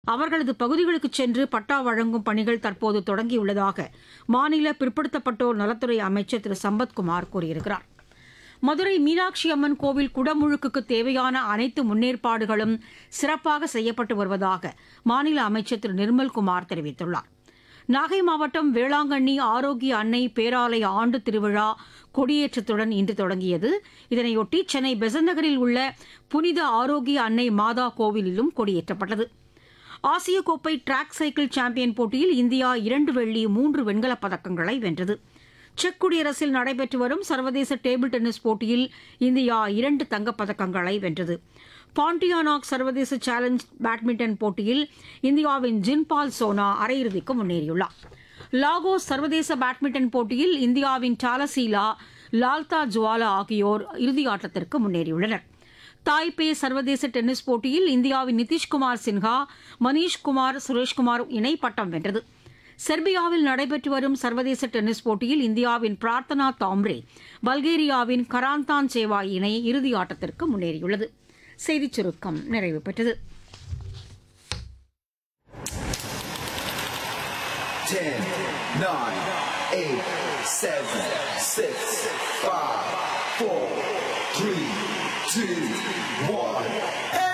அவர்களது பகுதிகளுக்கு சென்று பட்டா வழங்கும் பணிகள் தற்போது தொடங்கியுள்ளதாக மாநில பிற்படுத்தப்பட்டோர் நலத்துறை அமைச்சர் திரு சம்பத்குமார் கூறியிருக்கிறார் மதுரை மீனாட்சி அம்மன் கோவில் குடமுழுக்குக்கு தேவையான அனைத்து முன்னேற்பாடுகளும் சிறப்பாக செய்யப்பட்டு வருவதாக மாநில அமைச்சர் திரு நிர்மல்குமார் தெரிவித்துள்ளார் நாகை மாவட்டம் வேளாங்கண்ணி ஆரோக்கிய அன்னை பேராலய ஆண்டு திருவிழா கொடியேற்றத்துடன் இன்று தொடங்கியது இதனையொட்டி சென்னை பெசன்ட் நகரில் உள்ள புனித ஆரோக்கிய அன்னை மாதா கோவிலிலும் கொடியேற்றப்பட்டது ஆசிய கோப்பை டிராக் சைக்கிள் சாம்பியன் போட்டியில் இந்தியா இரண்டு வெள்ளி மூன்று வெண்கலப் பதக்கங்களை வென்றது செக் குடியரசில் நடைபெற்று வரும் சர்வதேச டேபிள் டென்னிஸ் போட்டியில் இந்தியா இரண்டு தங்கப் பதக்கங்களை வென்றது பாண்டியானாக் சர்வதேச சேலஞ்ச் பேட்மிண்டன் போட்டியில் இந்தியாவின் ஜின்பால் சோனா அரையிறுதிக்கு முன்னேறியுள்ளார் லாகோஸ் சர்வதேச பேட்மிண்டன் போட்டியில் இந்தியாவின் டாலசீலா லால்தா ஜுவாலா ஆகியோர் இறுதி ஆட்டத்திற்கு முன்னேறியுள்ளனர் தாய்பே சர்வதேச டென்னிஸ் போட்டியில் இந்தியாவின் நிதிஷ்குமார் சின்ஹா மணீஷ்குமார் சுரேஷ்குமார் இணை பட்டம் வென்றது செர்பியாவில் நடைபெற்று வரும் சர்வதேச டென்னிஸ் போட்டியில் இந்தியாவின் பிரார்த்தனா தாம்ரே பல்கேரியாவின் கராந்தான் சேவா இணை இறுதி ஆட்டத்திற்கு முன்னேறியுள்ளது செய்திச் சுருக்கம் நிறைவு பெற்றது 10, 9, 8, 7, 6, 5, 4, 3, 2, 1.